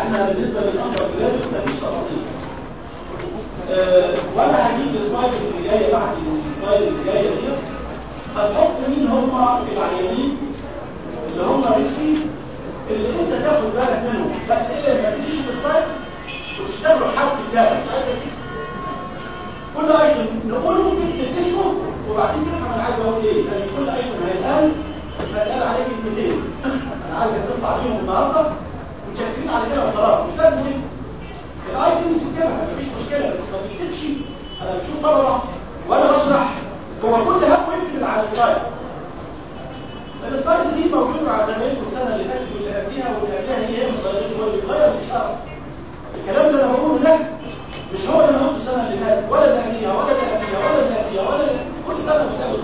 احنا بالنسبه للانظر بلاد مفيش تفاصيل أه ولا هجيب السلايد اللي جايه بعد السلايد اللي جايه دي هنحط مين هم العيانين اللي هم ريسكي اللي انت تاخد بالك منهم بس الا ما تجيش السلايد وتشتغلوا حرف كتابه مش عايز اكتب كل ايتم نقوله تكتب اسمه وبعدين تفهم انا عايز اقول ايه لان كل ايتم هيتقال هيتقال عليه كلمتين انا عايزك تطلع بيهم النهارده وتشكلين على كده وخلاص مش لازم تكتب الايتمز تكتبها مفيش مشكله بس ما تكتبش انا بشوف طلبه وانا بشرح هو كل همه يكتب على السلايد السلايد دي موجوده على زمايلكم السنه اللي فاتت واللي قبلها واللي قبلها هي ما اتغيرتش ولا بيتغير الاشاره الكلام اللي انا بقوله ده مش هو اللي انا قلته السنه اللي فاتت ولا اللي قبلها ولا اللي قبلها ولا اللي قبلها ولا اللي كل سنه بتعمل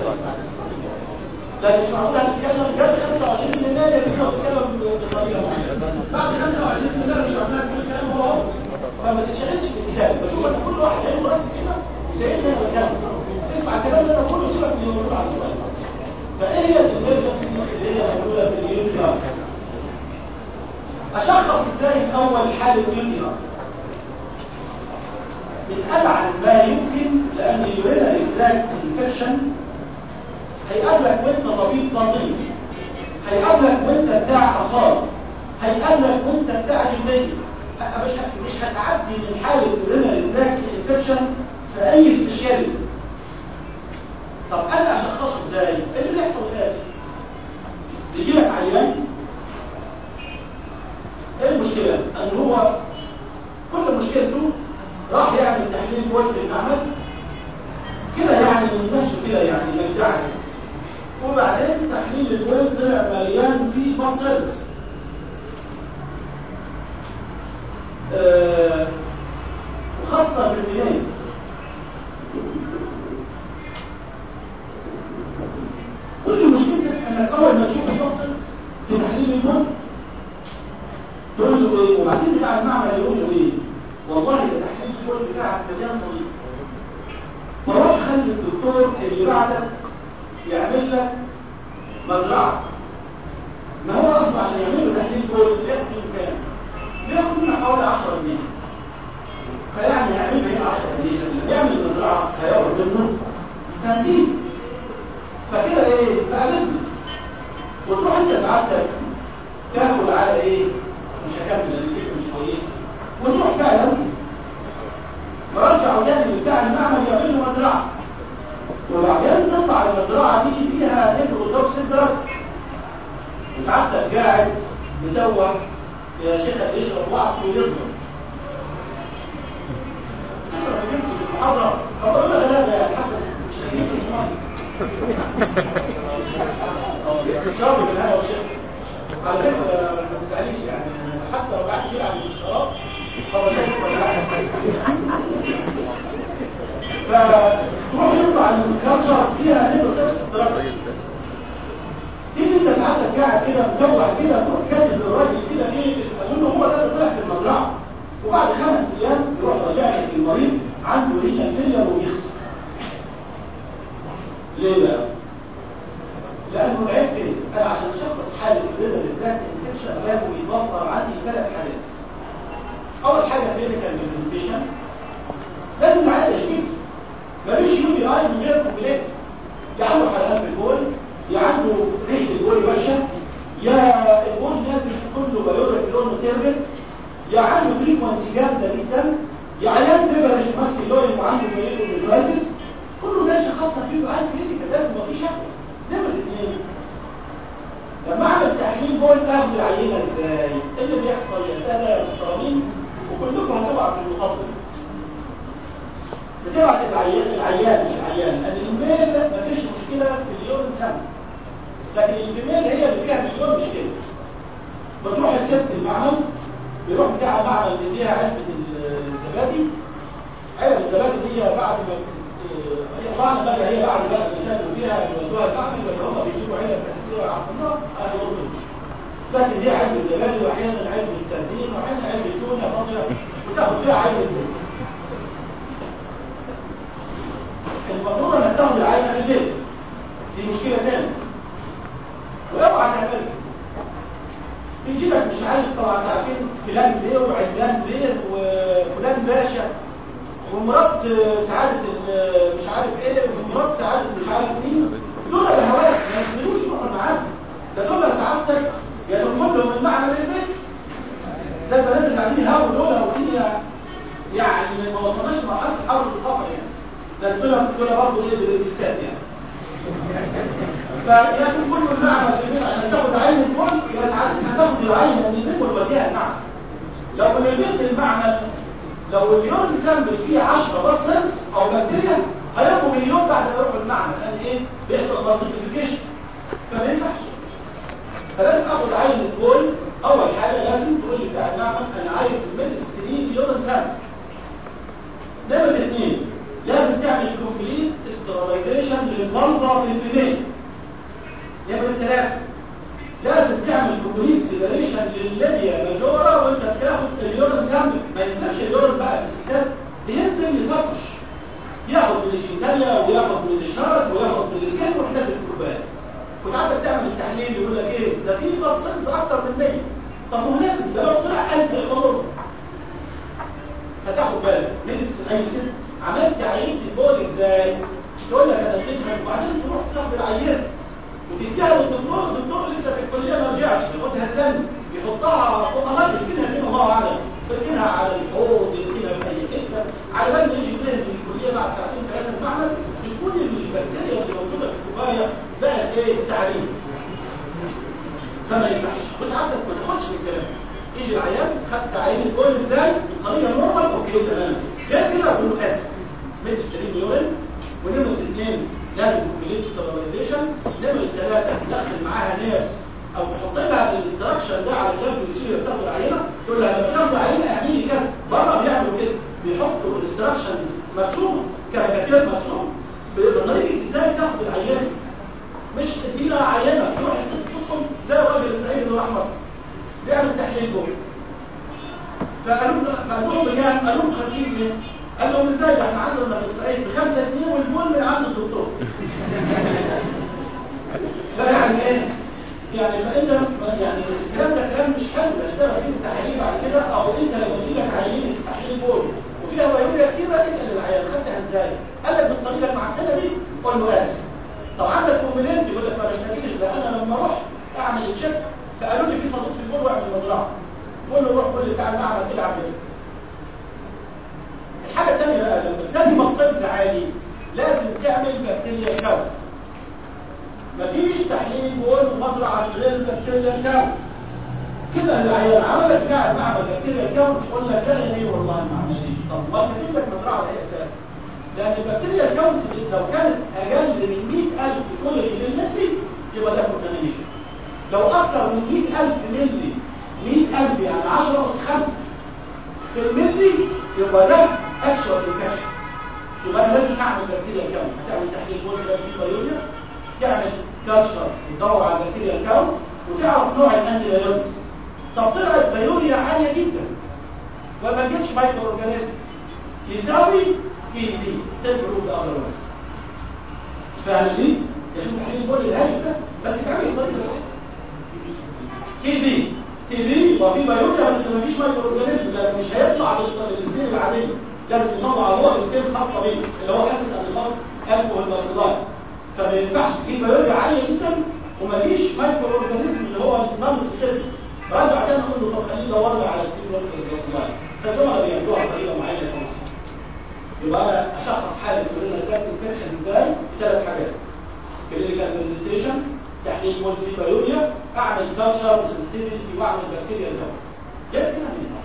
لكن مش معقول هنتكلم جنب 25 من النادي بنتكلم بطريقه معينه بعد 25 من النادي مش عارفين كل الكلام هو هو فما تتشغلش بالكتاب بشوف ان كل واحد هيبقى مركز هنا وسايبني انا بتكلم اسمع الكلام اللي انا بقوله وسيبك من اللي موجود على السلايد فايه هي الامرجنسي اللي هي موجوده في اليوتيوب اشخص ازاي اول حاله يوتيوب من ابعد ما يمكن لان اليورينري تراكت انفكشن هيقابلك وانت طبيب بطيء هيقابلك وانت بتاع اطفال هيقابلك وانت بتاع جلديه مش مش هتعدي من حاله اليورينري تراكت انفكشن في اي سبيشاليتي طب انا اشخصه ازاي ايه اللي بيحصل الاتي يجي لك عيان ايه المشكله ان هو كل مشكلته راح يعمل تحليل بول في المعمل كده يعني من نفسه كده يعني مجدعي وبعدين تحليل البول طلع مليان فيه مصرز آه وخاصة في البنات كل مشكلتك انك اول ما تشوف المصرز في تحليل البول تقول له ايه وبعدين بتاع المعمل يقول له ايه والله ده تحليل البول بتاعك مليان صليب فروح خلي الدكتور اللي بعدك يعمل لك مزرعه ما هو اصلا عشان يعمل له تحليل بول بياخد منه كام؟ بياخد منه حوالي 10 جنيه فيعني يعمل هنا 10 جنيه اللي يعمل مزرعه هياخد منه تنزيل فكده ايه؟ بقى بزنس وتروح انت سعادتك تاخد على ايه؟ مش هكمل لان الفكره مش كويسه وتروح فعلا مرجع وجانب بتاع المعمل يعمل له مزرعه وبعدين تطلع المزرعه دي فيها نيتروتوكسين دراجز وسعادتك قاعد مدوح يا شيخ يشرب وقت ويصبر يشرب ويمسك المحاضره طب اقول لك لا ده حتى مش هيجيب شرب من هذا وشيخ على فكره ما تزعليش يعني حتى لو قاعد يلعب الشراب هو شايف ولا لا فتروح يطلع الكرشر فيها نيتروتوكس دراجز تيجي انت ساعتك قاعد كده مجوع كده تروح كاتب للراجل كده ايه اقول له هو ده اللي طلع في المزرعه وبعد خمس ايام يروح راجع لك المريض عنده رينا فيلير ويخسر ليه بقى؟ لانه العيب فين؟ انا عشان اشخص حاله الرينا للتراك انفكشن لازم يتوفر عندي ثلاث حالات اول حاجه كلينيكال برزنتيشن لازم العيان يشتكي ملوش يو بي اي من غير كومبليت يا عنده حرقان في البول يا عنده ريحه البول وحشه يا البول نازل كله بيوريك لونه تربل يا عنده فريكونسي جامده جدا يا عيان فيبرش ماسك اللوين وعنده ميليكو ميدرايتس كله ده شخصنا فيه عين كلينيكال لازم ما فيش شك نمرة اثنين لما اعمل تحليل بول اخد العينه ازاي؟ ايه اللي بيحصل يا ساده يا محترمين وكلكم هتقعوا في المخاطره بتبعت العيان العيان مش العيان لان الميل مفيش مشكله في اليوم سنه لكن الفيميل هي اللي فيها مليون مشكله بتروح الست المعمل بيروح بتاع المعمل اللي فيها علبه الزبادي علب الزبادي دي بعد ما هي طبعا بقى هي بعد بقى ما كانوا فيها بيودوها المعمل بس هم بيجيبوا علب اساسيه ويحطوها اهل الاردن لكن هي علبه زبادي واحيانا علبه سردين واحيانا علبه تونه فاضيه وتاخد فيها علبه تونه المفروض انك تاخد العينه في البيت دي مشكله ثانيه واوعى تعملها بيجي لك مش عارف طبعا انت عارفين فلان بيه وعلان بيه وفلان باشا ومرات سعادة ال- مش عارف ايه ومرات سعادة مش عارف مين دول الهواك ما ينزلوش يروحوا معاك ده دول سعادتك يدخل لهم المعنى للبيت زي البنات اللي قاعدين يهاوا دول والدنيا يعني ما وصلناش لمرحله الحول الخطر يعني ده دول دول برضه ايه بالانسيسات يعني فيكون كل المعنى في البيت عشان تاخد عين الكل يبقى ساعات هتاخد العين من البيت وتوديها المعنى لو من البيت المعنى لو اليون سامبل فيه 10 بس سنس او بكتيريا هياخدوا مليون بعد ما يروحوا المعنى لان ايه بيحصل مالتيبيكيشن فما ينفعش فلازم اخد عين الكل اول حاجه لازم تقول لي بتاع المعمل انا عايز من 60 مليون سنه نمرة اثنين لازم تعمل كومبليت استراليزيشن للبلطة في الفيميل نمرة ثلاثة لازم تعمل كومبليت سيبريشن للليبيا ماجورا وانت بتاخد اليورين سامبل ما ينزلش اليورين بقى في الستات بينزل يطرش ياخد من الجينتاليا وياخد من الشرج وياخد من السكن وينزل في الكوبايه وساعات بتعمل التحليل يقول لك ايه ده في بصنز اكتر من 100 طب ما هو لازم ده لو طلع 1000 يبقى ضر فتاخد بالك نجلس في اي ست عملت عينه البول ازاي تقول لك انا اديتها وبعدين تروح تاخد العينه وتديها للدكتور الدكتور لسه في الكليه ما رجعش ياخدها تاني يحطها فوق الله يركنها فين الله اعلم يركنها على الحوض يركنها في اي حته على بال ما يجي بلان من الكليه بعد ساعتين ثلاثه المعمل يكون البكتيريا اللي موجوده في الكوبايه بقت ايه تعليم فما ينفعش وساعات ما تاخدش من الكلام يجي العيان خدت عين الكل ازاي الطريقه نورمال اوكي تمام غير كده اقول له اسف ميدسترين يورين ونمره اثنين لازم كومبليت ستابلايزيشن نمره ثلاثه تدخل معاها نيرس او تحط لها الاستراكشر ده على جنب السيره بتاخد العينه تقول لها لما بتاخد عينه اعملي كذا بره بيعملوا كده بيحطوا الاستراكشرز مرسومه كاريكاتير مرسوم بطريقه ازاي تاخد العينه مش تدينا عينه تروح الست تدخل زي الراجل السعيد اللي راح مصر بيعمل تحليل جوه فقالوا له فقالوا لهم بكام؟ قالوا لهم 50 جنيه قال لهم ازاي ده احنا عندنا في الصعيد ب 5 جنيه والبول من عند الدكتور فيعني ايه؟ يعني فانت يعني الكلام ده كلام مش حلو اشتغل فيه التحاليل بعد كده او انت لو قلت لك عينه تحليل بول وفيها بيوليا كتيره اسال العيان خدتها ازاي؟ قال لك بالطريقه المعفنه دي قول له اسف طب عندك كومبلينت يقول لك ما بشتكيش ده انا لما رحت اعمل تشيك فقالوا لي في صديق في البول واعمل مزرعه قول له روح قول لي بتاع المعمل كده اعمل ايه الحاجه الثانيه بقى لما تلاقي مصيد عالي لازم تعمل بكتيريا كاونت مفيش تحليل بول ومزرعه من غير بكتيريا كاونت تسال العيان عمل بتاع المعمل بكتيريا كاونت يقول لك لا ايه والله ما عملتش طب ما كاتب لك مزرعه ايه اساسا لان البكتيريا الكاونت لو كانت اقل من 100000 كل ملي يبقى ده كونتامينيشن لو اكثر من 100000 ملي 100000 يعني 10 اس 5 في الملي يبقى ده اكشوال انفكشن يبقى انا لازم اعمل بكتيريا كاونت هتعمل تحليل بول ده في بيوليا تعمل كالتشر تدور على البكتيريا الكاونت وتعرف نوع الانتي بايوتكس طب طلعت بيوليا عاليه جدا وما جتش مايكرو اورجانيزم يساوي كي بي تبرو ده اذروايز فاهمين يشوف تحليل البول الهالك ده بس يتعمل بطريقه صح كي بي كي بي يبقى في بيوليا بس ما فيش مايكرو اورجانيزم لان مش هيطلع بالستيل العاديه لازم يطلع هو الستيل خاصه بيه اللي هو اسيد امينوز الكحول باسيلاي فما ينفعش تجيب بيوليا عاليه جدا وما فيش مايكرو اورجانيزم اللي هو النون سبيسيفيك راجع تاني اقول له طب خليه يدور لي على الكيلو باسيلاي فالجمله بيعملوها بطريقه معينه طبعا يبقى انا اشخص حاله كورونا كانت انفكشن ازاي ثلاث حاجات كلينيكال برزنتيشن تحليل مول في بايوليا اعمل كالتشر وسنسيتيفيتي واعمل بكتيريا الجو كده كده ما ينفعش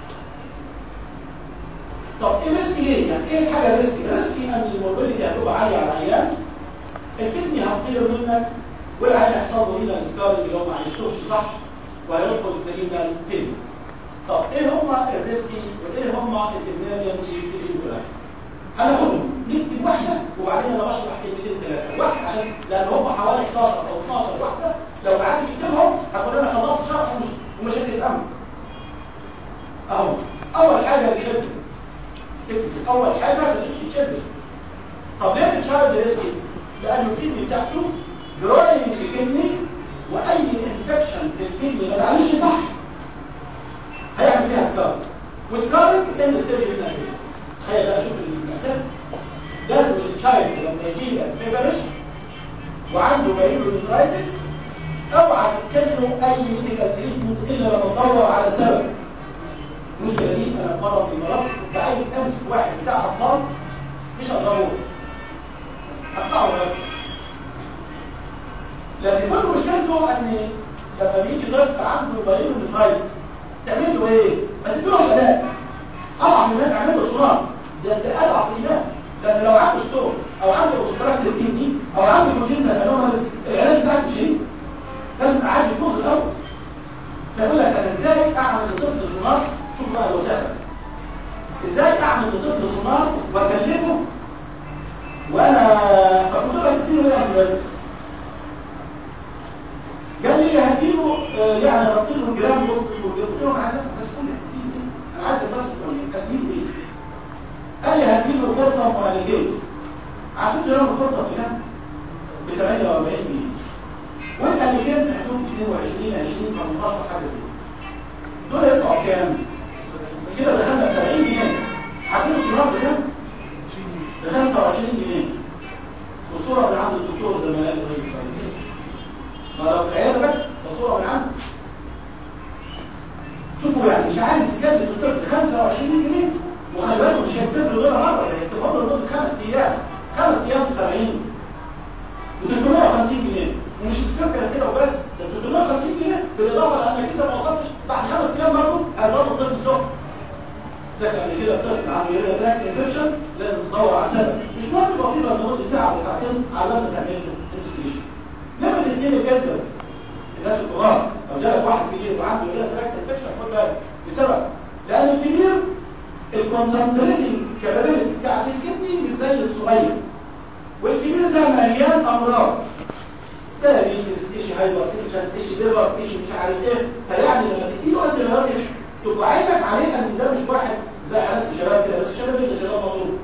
طب ايه ريسك ليه يعني ايه الحاجه ريسكي ريسكي ان الموربيليتي هتبقى عاليه على العيان الكدني هتطير منك والعيان هيحصل له هنا سكارنج لو ما عيشتوش صح وهيدخل في رينال فيلم طب ايه هما الريسكي وايه هما الامرجنسي في الانفلاكشن هناخدهم نكتب واحده وبعدين انا بشرح كلمتين ثلاثه واحد عشان لان هم حوالي 11 او 12 واحده لو قعدت تكتبهم هكون انا خلصت شرح ومش ومش هتفهم اهو اول حاجه الشد تكتب اول حاجه الريسكي تشد طب ليه بتشارج ريسكي لان الكدني بتاعته جروينج في الكدني واي انفكشن في الكدني ما تعالجش صح وسكارنج اند ستيج بالنهايه تخيل بقى شوف المأساة لازم التشايلد لما يجي لك فيبرش وعنده بايلونيفرايتس اوعى تتكلموا اي ميديكال تريتمنت الا لما تدور على سبب المشكله دي انا مره في المرات كنت عايز امسك واحد بتاع اطفال مش هضربه اقطعه راسه لكن كل مشكلته ان لما بيجي طفل عنده بايلونيفرايتس تعمل له ايه؟ ما تديلوش علاج اضعف ايمان اعمل له صناعه ده ده اضعف ايمان لان لو عنده ستون او عنده اوستراكت الكدني او عنده كونجنتال انوماليز العلاج بتاعك مش هينفع لازم اعالج الجزء الاول فيقول لك انا ازاي اعمل لطفل سونار شوف بقى الوساخه ازاي اعمل لطفل سونار واكلفه وانا فقلت له هتديله ايه امبولانس قال لي هديله آه يعني هديله الجرام وسط قلت له انا عايز بس كل انا عايز بس كل هديله ايه قال لي هديله فرطه معالجيه عشان جرام الفرطه بكام ب 48 جنيه وانت اللي كان في حدود 22 20 18 حاجه زي دول يدفعوا كام كده دخلنا في 70 جنيه عارفين الصراط بكام ب 25 جنيه والصوره من عند الدكتور زي ما قال الرئيس ما لو في العياده بس الصوره من عنده شوفوا يعني مش عايز يكلف الطفل 25 جنيه وخلي بالكم مش هيكتب له دول مره ده هيكتب له لمده خمس ايام خمس ايام ب 70 و 350 جنيه ومش الفكره كده وبس ده 350 جنيه بالاضافه لانك انت ما وصلتش بعد خمس ايام برضه هيظل الطفل سخن ده كان كده الطفل عنده يوريا تراك انفكشن لازم تدور على سبب مش مهم بطيئه لمده ساعه ولا ساعتين على ما تعمل انفستيجيشن نمره الاثنين الجدل الناس الكبار لو جالك واحد كبير وعنده يوريا تراك انفكشن خد بالك لسبب لان الكبير الكونسنتريتنج كابابيلتي بتاعت الكدني مش زي الصغير والكبير ده مليان امراض سيريس ايش هايبرتنشن ايش ليفر ايش مش عارف ايه فيعني لما تديله انت بايوتيك تبقى عينك عليه ان ده مش واحد زي حالات الشباب كده بس الشباب ده شباب مضروب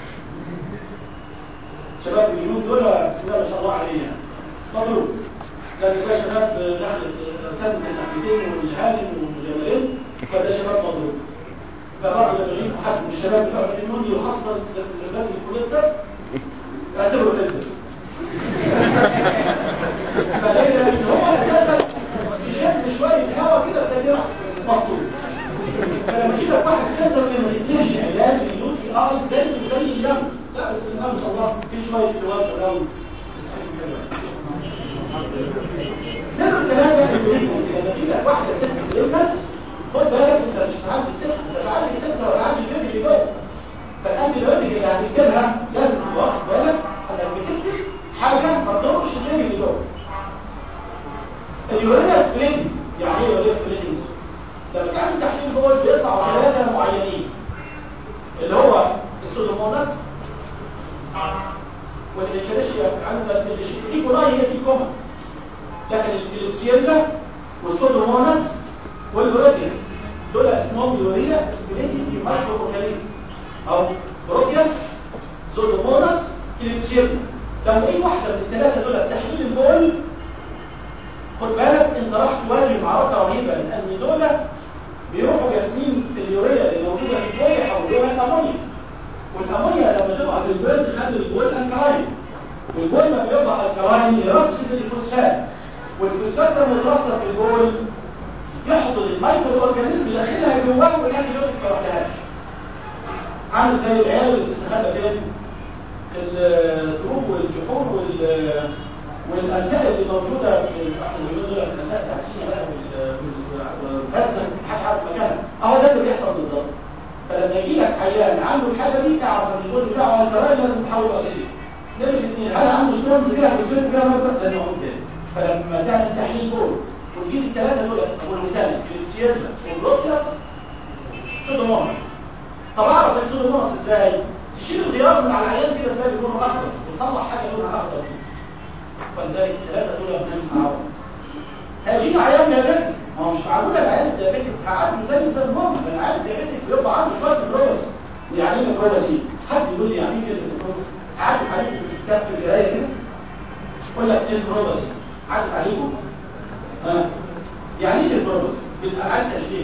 شباب اليومين دول بسم الله ما شاء الله علينا مضروب لكن بقى شباب دخلت سنه الناحيتين والهالم والجمالين فده شباب مضروب فبعض لما يجيب حد من الشباب بتوع اليومين وخاصه البلد الكليه ده اعتبره كده فليه لان هو اساسا يشد شويه هوا كده تلاقيه مصروف فلما يجي لك واحد تقدر ما يديش علاج اليوتي اه زي زي اليوم لا بس سبحان الله في شويه جواب لو نمرة ثلاثة البريكونسي لما تجي لك واحدة ست بريكونت خد بالك انت مش هتعالج الست انت هتعالج الست ولا هتعالج البيبي اللي جوه فالانتي بايوتيك اللي هتكتبها لازم تبقى واخد بالك انك بتكتب حاجة ما تضرش البيبي اللي جوه اليوريا سبليتنج يعني ايه يوريا سبليتنج لما تعمل تحليل جوه بيطلعوا ثلاثة معينين اللي هو السودوموناس والإشريشيا عندنا الإيكولاي هي دي كومن لكن الكليبسيلا والسودوموناس والبروتياس دول اسمهم يوريا سبليتنج مايكرو اورجانيزم او بروتياس سودوموناس كليبسيلا لو اي واحده من الثلاثه دول تحليل البول خد بالك انت راح تواجه معركه رهيبه لان دول بيروحوا جاسمين اليوريا اللي موجوده في البول يحولوها لامونيا والامونيا لما تبقى في البول تخلي البول الكلاين والبول لما يبقى الكلاين يرصد الفوسفات والفوسفات لما يترصد في البول يحضر المايكرو اورجانيزم يدخلها جواه والانتي بيوتيك ما يروحلهاش عامل زي العيال اللي بتستخبى فين في الدروب والجحور وال والانتاء اللي موجوده في اليومين دول الانتاء بتاعت سينا بقى والغزه محدش عارف مكانها اهو ده اللي بيحصل بالظبط فلما يجي لك عيان عنده الحاجه دي تعرف ان البول بتاعه الكراي لازم تحول اسيدي نمرة اثنين هل عنده ستونز فيها فوسفات فيها ميه لازم اقول تاني فلما تعمل تحليل بول وتجيب الثلاثه دول اقول تاني كليبسيلا وبروتياس سودوموناس طب اعرف السودوموناس ازاي؟ تشيل الغيار من على العيان كده تلاقي لونه اخضر وتطلع حاجه لونها اخضر كده ولذلك الثلاثه دول بنعمل معاهم هيجينا عيان ديابيتك ما هو مش معقول العيان الديابيتك هعالجه زي زي النورمال لان العيان الديابيتك بيبقى عنده شويه نيكروباسي يعني ايه نيكروباسي حد يقول لي يعني ايه كده نيكروباسي عارف عليكم في الكتاب في القرايه كده يقول لك ايه نيكروباسي عارف عليكم ها يعني ايه نيكروباسي يبقى عايز تشبيه كده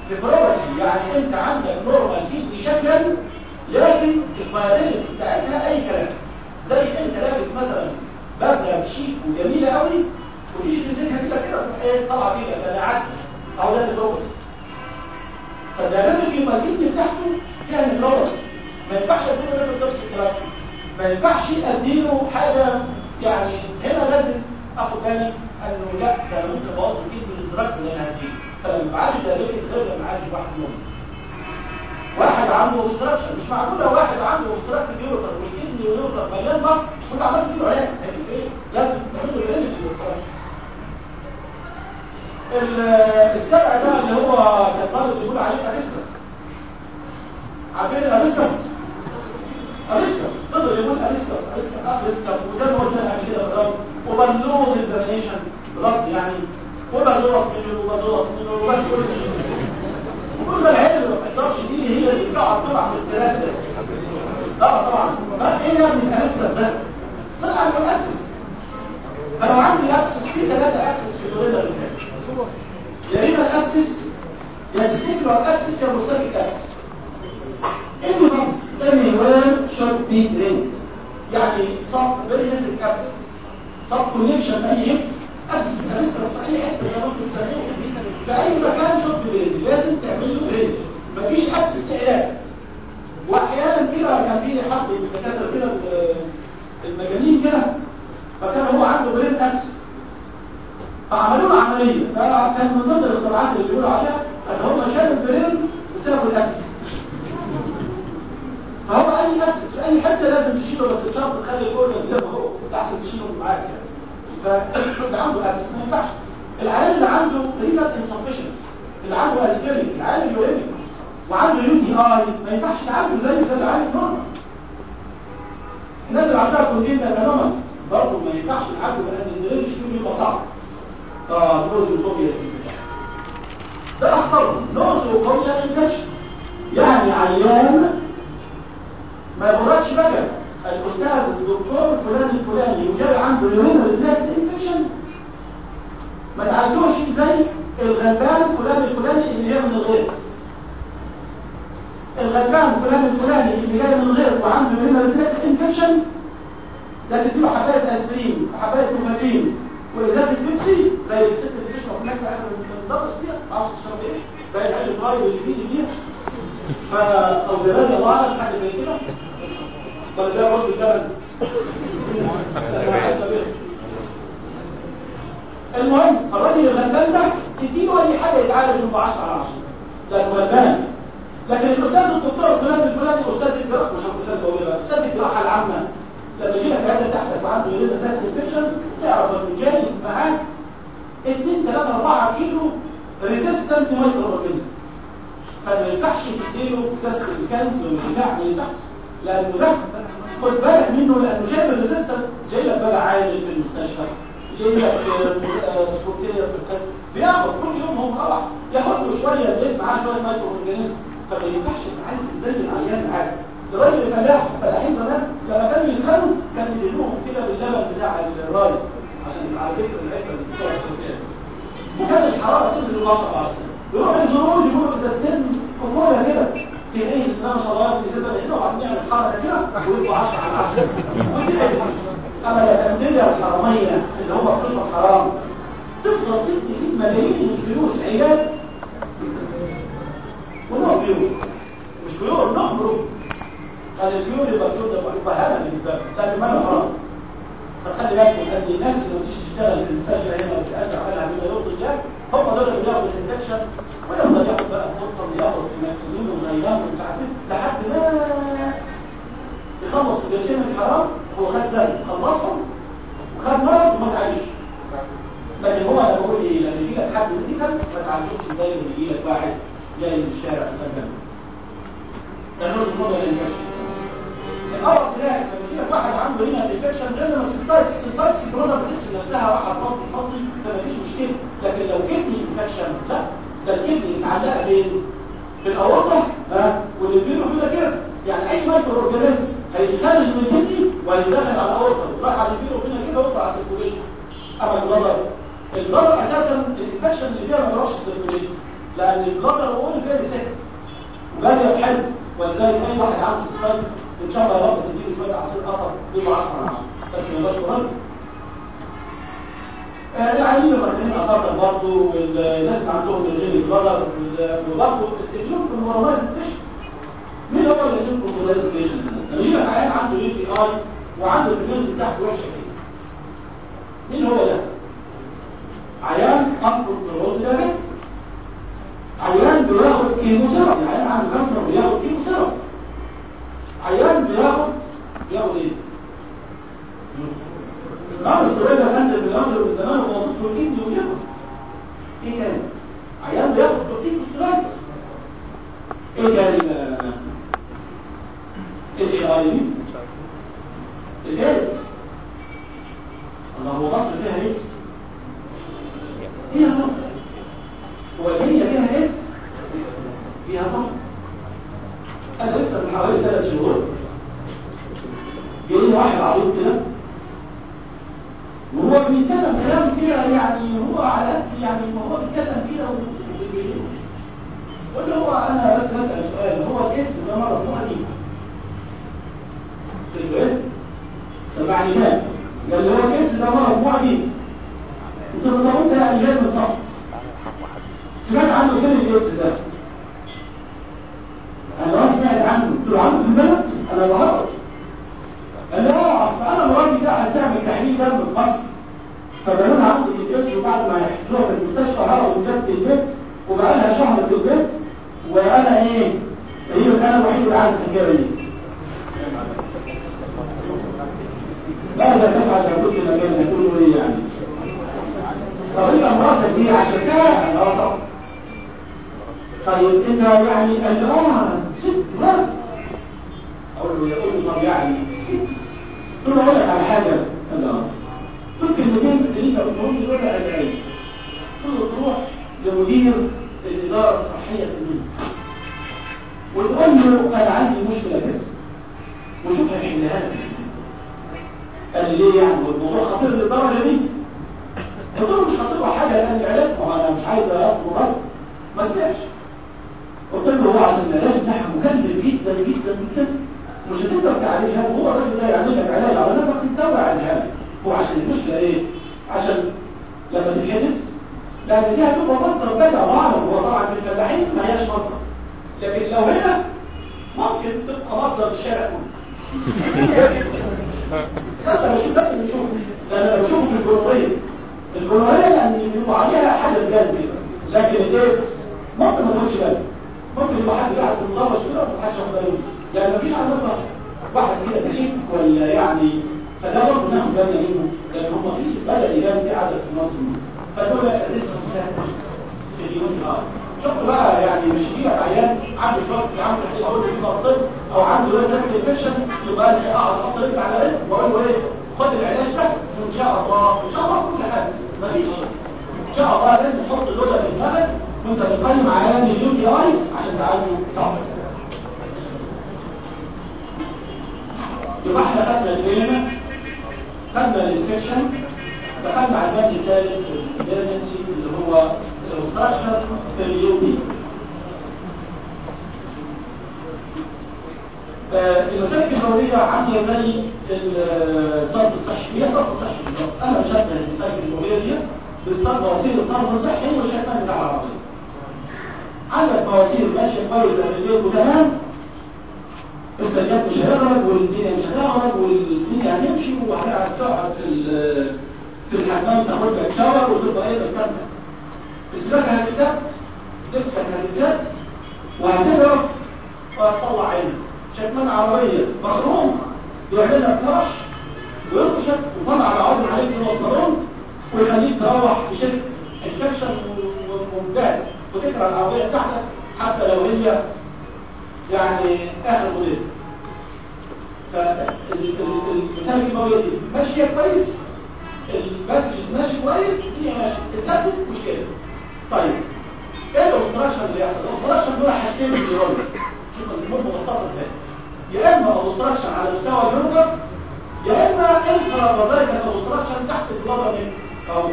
نفروباسي يعني انت عندك نورمال كيدني شكلا لكن الفايرين بتاعتها اي كلام زي انت لابس مثلا بدله شيك وجميله قوي وتيجي تمسكها كده كده تروح ايه طالعه كده ده انا عدت اهو ده نفروباسي فالدلالة يبقى الكيدني بتاعته فيها نفروباسي ما ينفعش اديله لازم تمسك الكلام ما ينفعش اديله حاجه يعني هنا لازم اخد بالي انه لا ده انا ممكن ابوظ الكيدني بالدراكس اللي انا هديه فلما بعالج ده غير غير لما اعالج واحد منهم واحد عنده اوبستراكشن مش معقول لو واحد عنده اوبستراكتيف يورتر والكدني واليورتر مليان بص وانت عملت فيه علاج هيجي فين لازم تعمل له درينج في الاوبستراكشن السبع ده اللي هو كان طالب بيقول عليه اريسكس عارفين الاريسكس اريسكس فضل يقول اريسكس اريسكس اريسكس وزي ما قلنا قبل كده بالرب وبالون اكزامينيشن بلاد يعني وبازوس منه وبازوس منه وبس كل وكل العيال اللي ما بتقدرش دي هي اللي بتقعد تطلع من الثلاثه طبعا طبعا ما ايه يا ابني الاريسكس ده طلع من الاسس فلو عندي اكسس في ثلاثه اكسس في الولده اللي فاتت يا اما الاكسس يا تستيكلر اكسس يا مستقل اكسس any bus anywhere should be drained يعني صف برينتك اكسس صف كونكشن اي حته اكسس اكسس في اي حته زي ما انتم بتسموه في اي مكان شوت برينج لازم تعمل له برينج مفيش اكسس علاج واحيانا كده كان في حد من الدكاتره كده المجانين كده فكان هو عنده برين اكسس فعملوا له عمليه فكان من ضمن الاختراعات اللي بيقولوا عليها ان هم شالوا البرين وسابوا الاكسس فهو اي اكسس في اي حته لازم تشيله بس بشرط تخلي الاورجن زي ما هو احسن تشيله معاك يعني فاللي عنده اكسس ما ينفعش العيال اللي عنده رينال انسفشنس اللي عنده اسبيريك العيال اليورينيك وعنده يو تي اي ما ينفعش تعالجه زي زي العيال النورمال الناس اللي عندها كونجنتال انومالز برضه ما ينفعش تعالجه لان الدرينج فيه بيبقى صعب اه نوزوكوبيا ده اخطر نوزوكوبيا انفكشن يعني عيان ما يغرقش بقى الاستاذ الدكتور فلان الفلاني وجاي عنده يورينال بلاك انفكشن ما تعالجوش زي الغلبان فلان الفلاني اللي جاي من الغيط الغلبان فلان الفلاني اللي جاي من الغيط وعنده يورينال بلاك انفكشن ده تديله حبايه اسبرين وحبايه نوفاجين وازازه بيبسي زي الست اللي بتشرب هناك اخر من الضغط فيها ما اعرفش تشرب ايه باين عليه الراي واللي فيه فيها ف او زمان الله اعلم حاجه زي كده ولا ده رز الجبل المهم الراجل الغلبان ده تديله اي حاجه يتعالج من 10 على 10 ده غلبان لكن الاستاذ الدكتور فلان الفلاني استاذ الجراحه مش الاستاذ هو بقى استاذ الجراحه العامه لما يجي لك عياده تحتك وعنده يورينا بلاك انفكشن تعرف انه جاي معاك 2 3 4 كيلو ريزيستنت مايكرو اورجانيزم فما ينفعش تديله سيستم كانسر وبتاع ما ينفعش لانه ده خد بالك منه لانه جايب الريزيستنت جاي لك بقى عامل في المستشفى جاي لك سكوتير في الكسر بياخد كل يوم هو مروح ياخد له شويه يديك معاه شويه مايكرو اورجانيزم فما ينفعش تعالج زي العيان العادي الراجل الفلاح الفلاحين زمان لما كانوا يسخنوا كانوا يدلوهم كده باللبن بتاع الراي عشان على ذكر العلبه اللي بتوع السكان وكان الحراره تنزل الوسط اصلا يروح الزروج يقولوا ازازتين كوكولا كده تلاقيه بسم الله ما شاء الله في ازازه هنا وبعدين يعمل حركه كده ويبقى 10 على 10 ودي اما الانديه الحراميه اللي هم فلوسهم حرام تفضل تدي فيه ملايين الفلوس علاج ونوع بيور مش بيور نوع بيور قال البيور يبقى البيور ده يبقى هذا بالنسبه له لكن ما له حرام فخلي بالكم ان الناس اللي بتيجي تشتغل في المستشفى هنا وتأثر عليها بما يرضي الله هم دول اللي بياخدوا الانفكشن ويفضل ياخد بقى فرصه وياخد في ماكسيمين وغيران ومش عارف ايه لحد ما يخلص الجرشين الحرام هو خد زي خلصهم وخد مرض وما تعالجش لكن هو انا بقول ايه لما يجي لك حد ميديكال ما تعالجوش زي ما يجي لك واحد جاي من الشارع مثلا تعملوا الموضوع الانفكشن الأول تلاقي لما يجي لك واحد عنده هنا انفكشن غير لما السيستايتس السيستايتس البرودر بتحس نفسها واحد فاضي فاضي فما فيش مشكله لكن لو كدني انفكشن لا ده الكدني متعلقه فين؟ في الاورطه ها واللي فيه فيه كده يعني اي مايكرو اورجانيزم هيتخرج من الكدني وهيدخل على الاورطه راح على الفيرو فينا كده ويطلع على السيركوليشن اما البلدر البلدر اساسا الانفكشن اللي فيها ما بيروحش السيركوليشن لان البلدر وول واحد عنده سيستايتس ان شاء الله يا رب تديله شويه عصير قصب يبقى 10 على 10 بس ما يبقاش قريب العيانين المركزين اثارت برضه والناس اللي عندهم رجيم بلادر وبرضه الجنوب كومبرومايزيشن مين هو اللي الجنوب كومبرومايزيشن لما يجي لك عيان عنده يو تي اي وعنده الجنوب بتاعته وحشه كده مين هو ده عيان انكنترول دايابيتك عيان بياخد كيموثيرابي عيان عنده كانسر بياخد كيموثيرابي عيان بياخد بياخد ايه النار السورية كانت بالأمر من زمان ووصف له الكيد وياخد ايه كان عيان بياخد كورتيكوستيرويدز ايه كان اتش اي في الايدز الله هو مصر فيها ايدز فيها طبعا هو الدنيا فيها ايدز فيها طبعا انا لسه من حوالي ثلاث شهور جاي واحد عبيط كده وهو بيتكلم كلام كده يعني هو على قد يعني ما هو بيتكلم كده قول هو انا بس بسال سؤال هو الايدز ده مرض مو قديم قلت له ايه سمعني مال قال لي هو الايدز ده مرض مو قديم قلت له طب انت يعني جاي من صف سمعت عنه فين الايدز ده انا ما سمعت عنه قلت له عنه في البلد انا بهرب قال لي اه اصل انا مراتي ده هتعمل تحليل دم في مصر فبنون عنده الايدز وبعد ما يحجزوها في المستشفى هربوا وجابت البيت وبقى لها شهر في البيت وانا ايه هي انا الوحيد اللي عارف الحكايه دي ماذا تفعل لو كنت مكانك تقول له ايه يعني طريقه مراتك دي عشان كده اه طبعا طيب انت يعني قال لي اه ست مرات اقول له يقول لي طب يعني قلت له اقول لك على حاجه قال اه قلت الكلمتين اللي انت بتقولهم لي دول راجعين قلت له تروح لمدير الاداره الصحيه في المنزل وتقول له انا عندي مشكله كذا وشوف هيحلها لك ازاي قال لي ليه يعني الموضوع خطير للدرجه دي قلت له مش خطير ولا حاجه لان العلاج ما انا مش عايز اطلب رد ما سمعش قلت له هو عشان العلاج بتاعها مكلف جدا جدا جدا مش هتقدر تعالجها وهو الراجل ده يعمل لك علاج على نفسك الدواء يعالجها لك هو عشان المشكله ايه عشان لما تتحدث لان دي هتبقى مصدر بدع معلم هو طبعا في الفلاحين ما هياش مصدر لكن لو هنا ممكن تبقى مصدر الشارع كله انا بشوف ده بشوف ده انا بشوفه في الجمهوريه الجمهوريه لان بيبقوا عليها حاجه بجد كده لكن الايدز ممكن ما تاخدش بالك ممكن يبقى حد قاعد في المدرج كده وما حدش واخد باله يعني مفيش عندنا صح واحد كده كشك ولا يعني فده برضه ناخد بالنا منه لان هم في بدا يبان في عدد في مصر فدول لسه في اليوم الآخر شوفوا بقى يعني مش يجي لك عيان عنده شويه عنده تحليل اقول له في نصيص او عنده ريت انفكشن يبقى انا اقعد احط رجل على رجل واقول له ايه خد العلاج ده ان شاء الله ان شاء الله كل حاجه مفيش ان شاء الله لازم تحط اللودة في دماغك وانت بتقيم عيان اليو تي اي عشان تعالجه صح يبقى احنا خدنا الكلمه خدنا الانفكشن دخلنا على الباب الثالث الامرجنسي اللي هو الاوستراكشر في اليو تي المسالك الفورية عاملة زي الصرف الصحي هي صرف صحي بالظبط انا بشبه المسالك الفورية دي بالصرف مواسير الصرف الصحي والشكمان بتاع العربية عندك مواسير ماشية كويسة في البيت وتمام السجاد مش هيغرق والدنيا مش هتغرق والدنيا هتمشي وهتقعد في في الحمام تاخد لك شاور وتبقى ايه بستمتع السباكة هتتساب نفسك هتتساب وهتغرق وهتطلع عينك شكمان عربية مخروم بيعمل لك كرش ويرقشك وطلع العظم عليك في الصالون ويخليك تروح بشست انفكشن ومجهد وتكره العربية بتاعتك حتى لو هي يعني اخر موديل فالمسالك الضوئية دي ماشية كويس المسجز ماشي كويس الدنيا ماشية اتسدد مشكلة طيب ايه الاوستراكشن اللي يحصل الاوستراكشن دول حاجتين بيقولوا شوف الامور مبسطه ازاي يا اما اوستراكشن على مستوى اليورجر يا اما انفرا بازايكال اوستراكشن تحت البلادر نيك اهو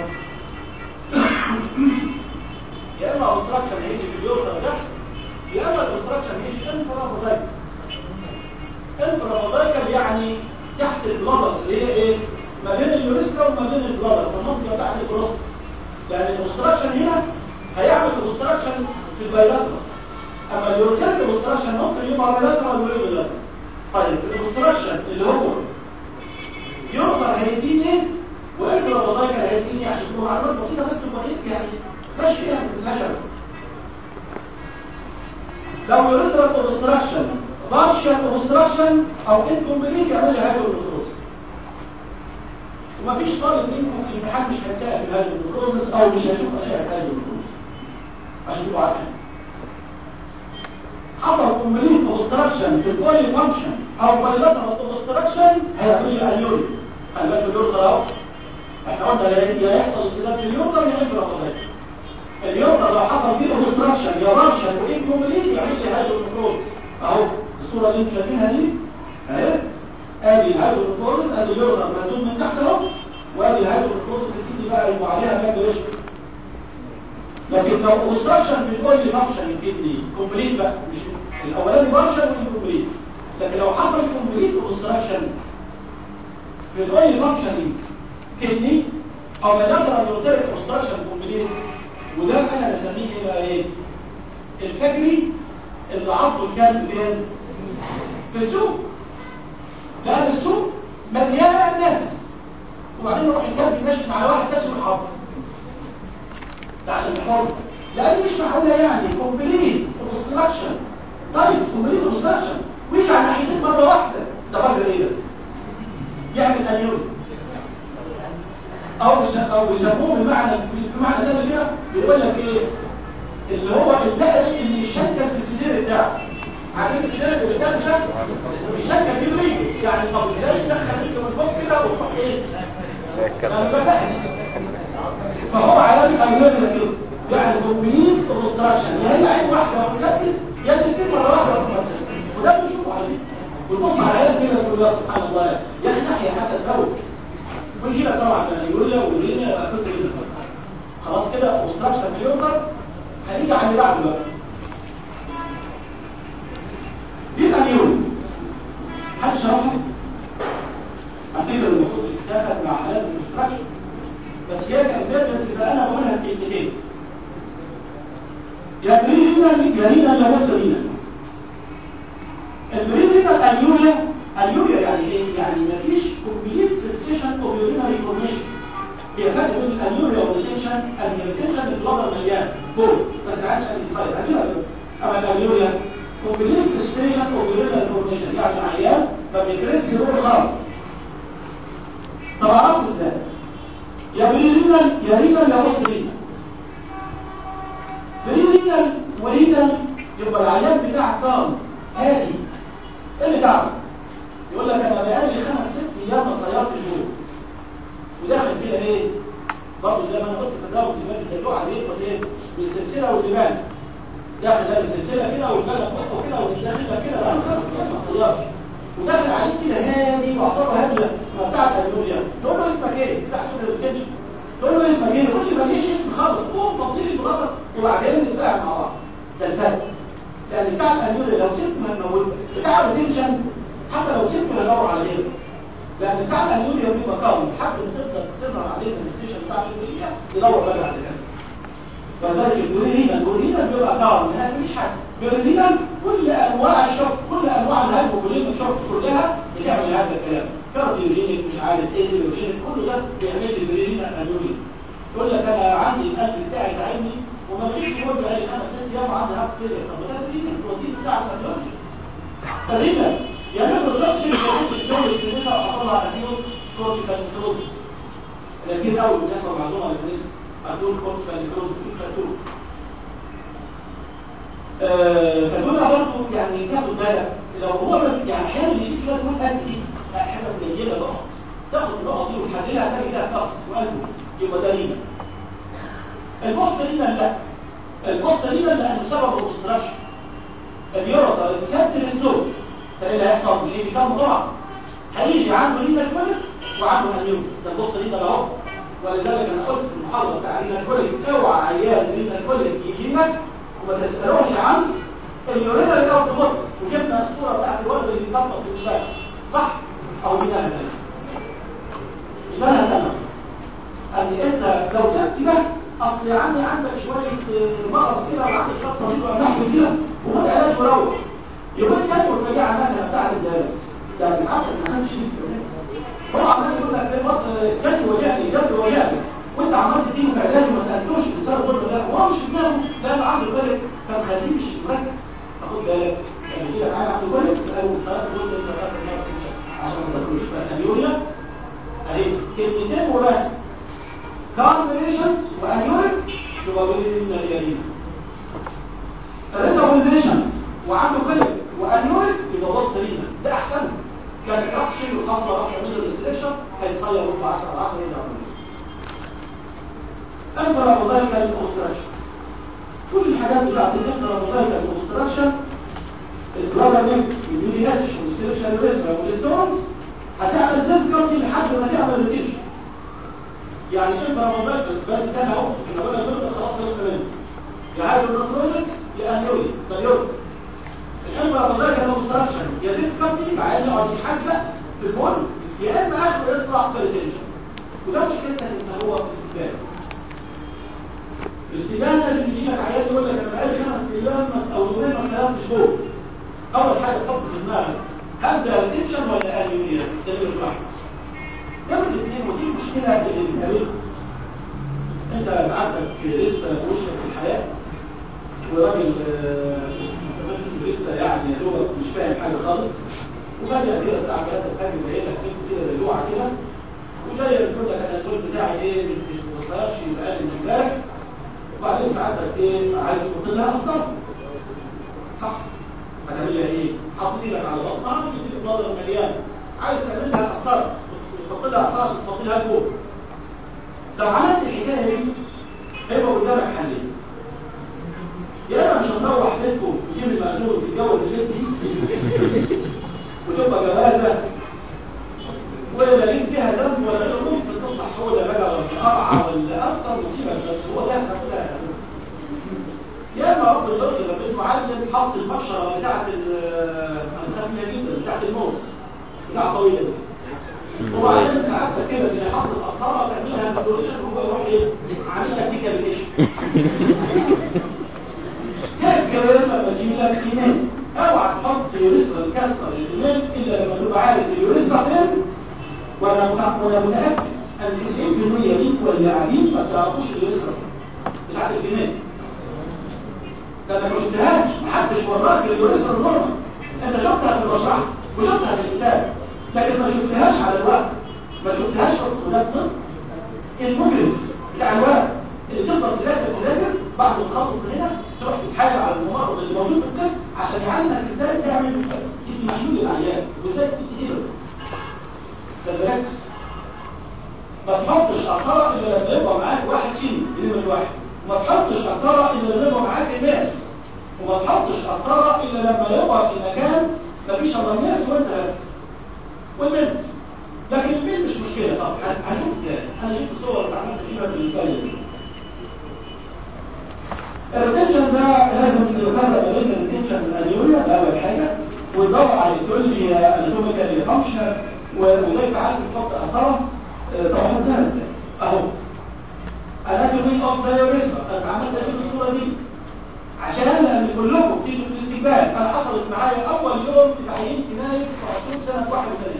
يا اما اوستراكشن هيجي في اليورجر تحت يا اما الاوستراكشن هيجي انفرا بازايكال انفرافازايكال يعني تحت البلادر اللي هي ايه ما بين اليوريسترا وما بين البلادر فالمنطقه تحت البروست يعني الاوبستراكشن هنا هيعمل اوبستراكشن في البايلاترال اما اليوريتال اوبستراكشن ممكن يبقى بايلاترال ولا بايلاترال طيب الاوبستراكشن اللي هو يقدر هيديني ايه وانفرافازايكال هيديني عشان تكون معلومات بسيطه بس تبقى ايه يعني ماشي فيها ما تنساش لو يوريتال اوبستراكشن بارشال اوبستراكشن او انكمبليت يعمل لي هايدروفروز ومفيش طالب منكم في الامتحان مش هيتسال في الهايدروفروز او مش هيشوف اشعه هايدروفروز عشان تبقوا عارفين حصل كومبليت اوبستراكشن في البولي فانكشن او بايلاترال اوبستراكشن هيعمل لي اليوري خلي بالك اليوري اهو احنا قلنا يا يحصل انسداد في اليوري يا انفرافازايت اليوري لو حصل فيه اوبستراكشن يا بارشال وانكمبليت يعمل لي هايدروفروز اهو الصورة اللي انتم شايفينها دي اهي ادي الهيدروفلورس ادي اليورنر مسدود من تحت اهو وادي الهيدروفلورس الكدني بقى يبقى عليها باك ريش لكن لو اوبستراكشن في الاويل فانكشن الكدني كومبليت بقى مش الاولاني بارشل والكومبليت لكن لو حصل كومبليت اوبستراكشن في الاويل فانكشن كدني او بلاترال يوتيريك اوبستراكشن كومبليت وده انا بسميه ايه بقى ايه الفجري اللي عضه الكلب فين في السوق لان السوق مليانه ناس وبعدين يروح الكلب يمشي على واحد بس ويحط ده عشان يحفظه لان مش معقوله يعني كومبليت اوبستراكشن طيب كومبليت اوبستراكشن ويجي على ناحيتين مره واحده ده فجر ايه ده يعمل انيوري او او بيسموه بمعنى بمعنى تاني كده بيقول لك ايه اللي هو الدائري اللي يشكل في السدير بتاعه عارفين السدير اللي قدام ده بيشكل فيه بريد يعني طب ازاي تدخل رجله من فوق كده وتروح ايه انا بفهم فهو علامه الاولاد كده يعني كومبليت اوبستراكشن يا هي عين واحده ومسكت يا الاثنين مره واحده ومسكت وده بنشوفه على فكره وتبص على عيال كده تقول يا سبحان الله يا اخي ناحيه حتى تفوت ويجي لك طبعا يقول لك ورينا بقى كنت خلاص كده اوبستراكشن في اليوتر هنيجي على اللي بعده بقى دي الاميون حد شرحها افتكر المفروض تتاخد مع حالات الاستراكشر بس هي كانفيرجنس يبقى انا بقولها بكلمتين يا بريزينال يا رينا يا بوسترينا البريزينال اليوريا اليوريا يعني ايه؟ يعني مفيش كومبليت سيسيشن اوف يورينري فورميشن هي فرق بين اليوريا والريتنشن الريتنشن البلادر مليان فوق بس ما عادش انتصاير هجيبها اما اليوريا كومبليت سيسيشن اوف يورينري فورميشن يعني العيان ما بيكرس يقول خالص طب اعرفه ازاي؟ يا بريلينال يا رينال يا بوسترينال بريلينال ورينال يبقى العيان بتاعك كام هادي ايه اللي تعمل يقول لك انا بقالي خمس ست ايام ما صيرتش جوه وداخل كده ايه برضه زي ما انا قلت في الدواء الدماغ الدلوع بيدخل ايه بالسلسله والدبان داخل ده بالسلسله كده والبال بقه كده وداخل لك كده بقى خمس ايام ما صيرش وداخل عليك كده هادي واعصابه هاديه ما بتاعت النوريا تقول له اسمك ايه بتاع سوري الكنش تقول له اسمك ايه يقول لي ماليش اسم خالص قوم تفضيل البلاطه وبعدين نتفاهم مع بعض ده الفرق لان بتاع الانيوريا لو سبت ما نموت بتاع الريتنشن حتى لو سبت هدور على غيره لان بتاع الانيوريا بيبقى قوي لحد ما تقدر تظهر عليه الريتنشن بتاع الانيوريا يدور بقى على كده فذلك الجورينا الجورينا بيبقى قوي ما فيش حاجه جورينا كل انواع الشوك كل انواع الهايبوكولين الشوك كلها بتعمل هذا الكلام كارديوجينيك مش عارف ايه ديوجينيك كله ده بيعمل لي بريلينا الانيوريا يقول لك انا عندي القلب بتاعي تعبني وما فيش مده بقالي خمس ست ايام عندي هارت فيلير طب ده بريلينا البروتين بتاعك ما بيقولش بريلينا يعني انا بضغط شيء في الدول في النساء حصل على اكيوت كورتيكال نيكروز لكن اول ما يحصل معزومه للنساء اكيوت كورتيكال نيكروز في فاتور فدول برضه يعني تاخد بالك لو هو يعني احيانا بيجي شويه تقول قد دي حاجه قليله نقط تاخد النقط دي وتحللها تلاقي فيها كسر وقلبه يبقى ده رينا البوست رينا لا البوست رينا لانه سبب الاوستراكشن اليورطه السد السلوك فايه اللي هيحصل مش هيجي كام طبعا هيجي عنده رينا الكوليك وعنده انيوم ده البوست رينا اهو ولذلك انا قلت في المحاضره بتاع رينا الكوليك اوعى عيان رينا الكوليك يجي لك وما تسالوش عن اليورينا اللي اوت بوت وجبنا الصوره بتاعت الولد اللي بيطبق في البدايه صح او دي لها تاني مش لها تاني قال انت لو سبت ده اصل يا عمي عندك شويه مغص كده وعندك شويه صديق ولا نحو كده وخد علاج وروح يومين تاني وترجع عملها بتاعت الدرس يعني ساعات ما حدش يفهم هو عمال يقول لك ايه جد وجعني جد وجعني وانت عمال تديله في علاج وما سالتوش الانسان قلت له لا هو مش في دماغه لان عنده بالك كان خليه مش مركز خد بالك كان بيجي لك حاجه عنده بالك تساله سؤال تقول له انت فاكر ما عشان ما تاكلوش فالانيوريا اهي كلمتين وبس كاربريشن وانيوريك يبقى بين اليمين ريزابوليشن وعنده بالك وانيوريك يبقى بوست رينا ده احسن كان راح شيل الحصه راح يعمل له ريسلكشن هيتصير ب 10 على 10 يرجع انفرا موزايكال اوبستراكشن كل الحاجات بتاعت الانفرا موزايكال اوبستراكشن البلادر نيك واليوري اتش والسيرشال ريسبا والستونز هتعمل ديفكالتي لحد ما تعمل ريتيشن يعني انفرا موزايكال البلد ده اهو احنا قلنا البلد خلاص خلصنا منه يا هايدروفروزس يا انيوري ده يوري الانفرا موزايكال اوبستراكشن يا ديفكالتي العيان يقعد يتحزق في البول يا اما اخره يطلع في ريتيشن وده مشكلتنا ان هو استقبال الاستبيان لازم يجي لك عيان يقول لك انا بقالي خمس ايام بس او يومين ما صيامتش فوق اول حاجه تحط في دماغك هل ده ريتنشن ولا انيوريا ده اللي واحد نمرة اثنين ودي المشكله اللي بتقابلها انت سعادتك لسه في وشك في الحياه وراجل لسه يعني يا دوبك مش فاهم حاجه خالص وفجاه كده الساعه 3 الفجر جاي لك كده دلوعه كده وجاي بتقول لك انا الدول بتاعي ايه مش متوصلش بقالي من امبارح وبعدين ساعتك ايه عايز تحط لها اصلا صح هتعملها ايه حاطط ايدك على بطنها وتدي البلدر مليان عايز تعمل لها قسطره تحط لها قسطره عشان تحط لها فوق لو عملت الحكايه دي هيبقى قدامك حلين يا اما مش هتروح بيتكم وتجيب المأذون وتتجوز البنت دي وتبقى جوازه ولا ليك فيها ذنب ولا غير ممكن تطلع حولة بقى ولا قرعة ولا أكتر مصيبة بس هو ده هتاخدها يا اما رب الرزق لما بيت معلم حط المبشرة بتاعت الخفيفة جدا بتاعت الموز بتاع طويلة دي وبعدين ساعتها كده اللي حط القسطرة وتعملها بالدوريشن وهو يروح ايه عاملها ديكابيتيشن هيك كده لما تجيب لك سيمان اوعى تحط يوريسرا الكسر الجنين الا لما تبقى عارف اليوريسرا فين وانا وانا متاكد ان 90% منكم اللي قاعدين ما بتعرفوش اليوريسرا بتاعت الجنين لما ما شفتهاش محدش وراك اليوريسرا النورمال انت شفتها في المشرحه وشفتها في الكتاب لكن ما شفتهاش على الورق ما شفتهاش في وده الطب المجرم بتاع الورق اللي تفضل تذاكر تذاكر بعد ما تخلص من هنا تروح تتحايل على الممرض اللي موجود في القسم عشان يعلمك ازاي تعمل تدي محلول للعيان وازاي تدي ايه تدركت ما تحطش قسطره الا لما يبقى معاك واحد سيني اللي من واحد وما تحطش قسطره الا لما يبقى معاك الناس وما تحطش قسطره الا لما يبقى في مكان مفيش الا الناس وانت بس والبنت لكن البنت مش مشكله طب هنشوف ازاي انا جبت صور عملت اجيبها بالفايل دي الريتنشن ده لازم نفرق بين الريتنشن الانيوريا ده اول حاجه وندور على الايديولوجي اناتوميكال فانكشن وزي ما عارف تحط قسطره طبعا ده ازاي اهو اناتومي اوف ذا يوريسما انا عملت اجيب الصوره دي عشان لان كلكم بتيجوا في الاستقبال انا حصلت معايا اول يوم اتعينت نايم في عصور سنه 81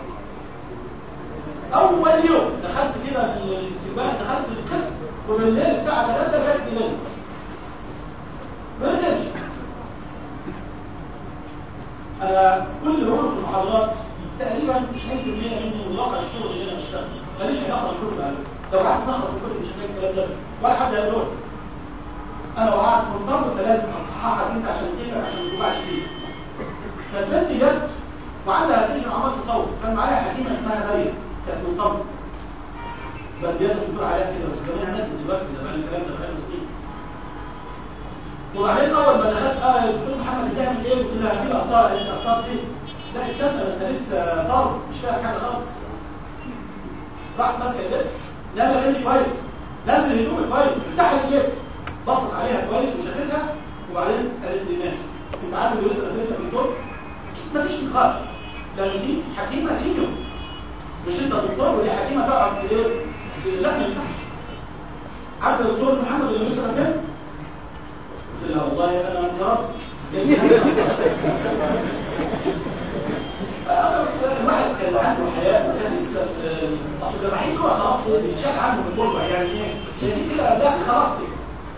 اول يوم دخلت كده في الاستقبال دخلت في القسم وبالليل الساعه 3 جت لي ما رجعش انا كل ما في المحاضرات تقريبا 90% من واقع الشغل اللي انا بشتغل ماليش علاقه بالكل بقى لو قعدت نخرج في كل مش هتلاقي الكلام ده ولا حد هيقول انا وقعت منطقه فلازم اصححك انت عشان تبقى عشان ما تبقاش فيه فالبنت جت وعندها تنشن عمال تصور كان معايا حكيمه اسمها مريم كانت منطقه بديات بتقول عليها كده بس زمان هناك دلوقتي ده بقى الكلام ده بقى سنين وبعدين اول ما دخلت اه دكتور محمد بتعمل ايه قلت لها في اثار قالت لي اثار ايه لا استنى انت لسه طازه مش فاهم حاجه خالص راحت ماسكه الجبت نازل رجلي كويس نازل هدومي كويس افتح الجبت بصت عليها كويس وشافتها وبعدين قالت لي ماشي عارف اللي يسرى فين الدكتور مفيش نقاش لان دي حكيمه سينيور مش انت دكتور ودي حكيمه تقعد ايه لا ما ينفعش عارف الدكتور محمد اللي يسرى فين قلت لها والله انا انقرضت الواحد كان عنده حياه وكان لسه اصل الجراحين دول خلاص بيتشال عنه من الغربه يعني ايه شايفين كده لا خلاص كده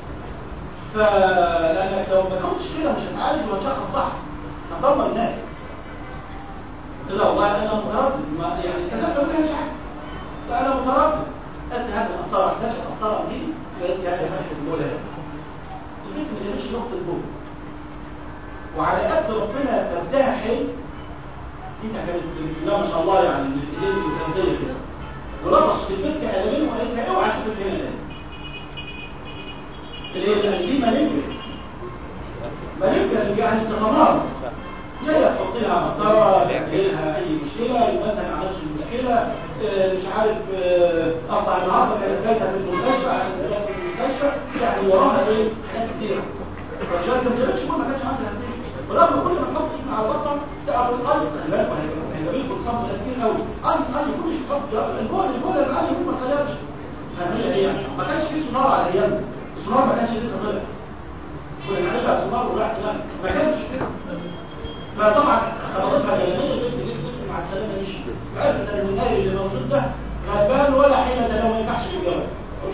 فلانك لو ما كنتش كده مش هتعالج وهتشخص صح هتدمر الناس قلت لها والله انا متردد ما يعني كسبت ما كانش حاجه فانا متردد قالت لي هات القسطره احتاج القسطره دي قالت لي هات هات البوله البنت ما جابتش نقطه البول وعلى قد ربنا ارتاحي انت كانت بسم الله ما شاء الله يعني من الايدين الفرنسيه كده ولطشت البنت قلمين وقالت لها اوعى اشوفك هنا تاني اللي دي مالجة مالجة يعني تتمرض جاية تحط لها مسطرة تعمل لها اي مشكلة يبقى انت ما عملتش المشكلة اه مش عارف اه اصلا النهارده كانت جاية في المستشفى عشان تروح في المستشفى يعني وراها ايه حاجات كتيرة فالرجال ما جابتش ما كانش عندها هديه ولما كل ما تحط ايدنا على البطن تعرف الارض خلي بالك هيجيب لكم صمت كتير قوي ارض ارض كل شيء تحط البول البول اللي عليه ما صيرش هنعملها ايه يعني ما كانش في سونار على ايامنا السونار ما كانش لسه طلع كنا نعملها سونار وراح تنام ما كانش فطبعا خبطتها جلاليه البنت لسه مع السلامه مشي عرفت ان النايل اللي موجود ده غلبان ولا حيله ده لو ما ينفعش يتجوز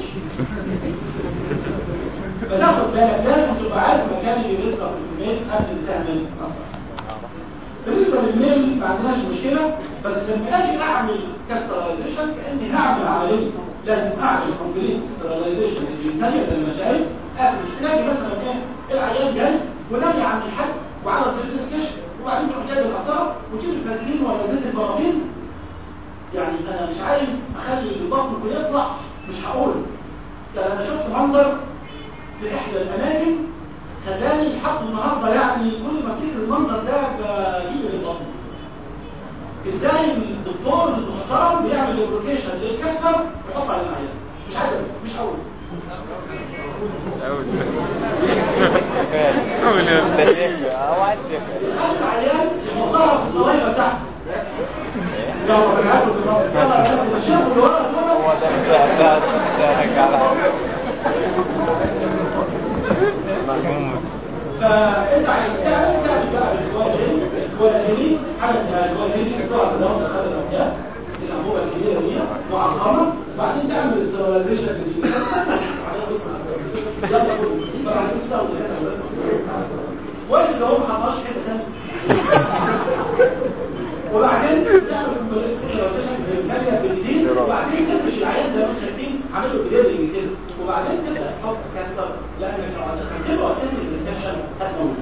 فتاخد بالك لازم تبقى عارف مكان اللي بيصرف في الميل قبل ما تعمل بالنسبه للميل ما عندناش مشكله بس لما اجي اعمل كاسترايزيشن كاني هعمل عمليه لازم اعمل كومبليت ستيرلايزيشن الجينيتاليا زي ما شايف اعمل مش تلاقي مثلا ايه العيان جاي ونامي عند الحاج وعلى سرير الكشف وبعدين تروح جايب القسطره وتجيب الفازلين ولا زيت البرافين يعني انا مش عايز اخلي اللي بطنه يطلع مش هقول يعني انا شفت منظر في احدى الاماكن خلاني لحد النهارده يعني كل ما افتكر المنظر ده بجيب اللي بطنه ازاي الدكتور المحترم بيعمل لوبريكيشن للكسر ويحط على العيان مش عايز مش هقول يخلي العيان يحطها في الصلايبه بتاعته لو رجعته بالظبط شافوا اللي ورا هو ده مش ده ده على مفهوم فانت عشان تعمل تعمل بقى بالكوادرين الكوادرين حاجه اسمها الكوادرين شفتوها في الدوره اللي خدها الأولاد الانبوبه الكبيره دي معقمه وبعدين تعمل استراليزيشن للجسم وبعدين بص يلا كله يبقى عايزين تستخدم هنا بس كويس لو ما حطهاش حته ثانيه وبعدين تعمل استراليزيشن بالكاليا بالدين وبعدين تفرش العيان زي ما انتم شايفين عامل له جريدنج كده وبعدين تبدا تحط كاستر لانك لو دخلت له اسيد الانفكشن هتموت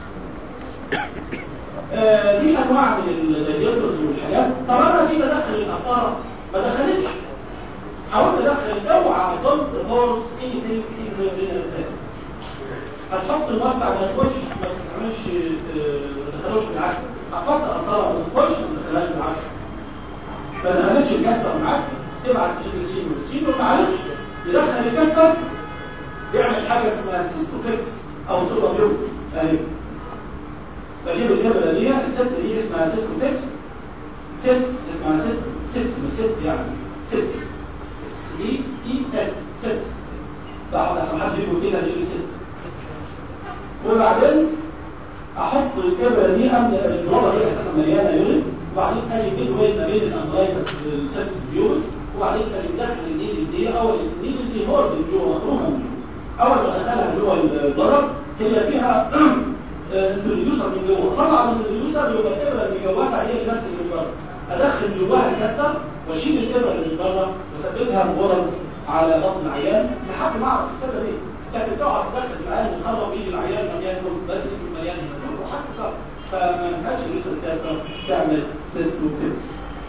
آه دي انواع من الرادياتورز والحاجات طب انا دي بدخل القسطره ما دخلتش حاولت ادخل اوعى ضد فورس اي سي اي زي ما قلنا هتحط الموسع ما تدخلش ما تعملش ما تدخلوش بالعكس هتحط قسطره ما تدخلش ما تدخلهاش بالعكس ما دخلتش الكاستر معاك تبعت تجيب السينو السينو معلش يدخل الكاستر يعمل حاجه اسمها سيستوفيكس او سوبر بيوت اهي بجيب الكاميرا دي الست دي اسمها سيستوفيكس سيتس اسمها ست سيتس مش ست يعني سيتس اس اي اي اس سيتس بقعد عشان حد يقول كده دي ست وبعدين احط الكاميرا دي املا البلوره دي اساسا مليانه يورين وبعدين اجي كده وين ما بين الامبلايكس والسيتس فيوز وبعدين اجي ادخل النيل دي اول النيل دي هو من جوه مخرومه من جوه اول ما ادخلها جوه الضرب هي فيها الانتروديوسر من جوه طلع من الانتروديوسر يبقى الابره اللي جواها هي اللي بس اللي بره ادخل جواها الكاستر واشيل الابره اللي بره واثبتها بغرز على بطن العيان لحد ما اعرف السبب ايه لكن تقعد تدخل العيان وتخرج ويجي العيان مليان بس مليان هنا وحتى فما ينفعش يوصل الكاستر تعمل سيستوتيكس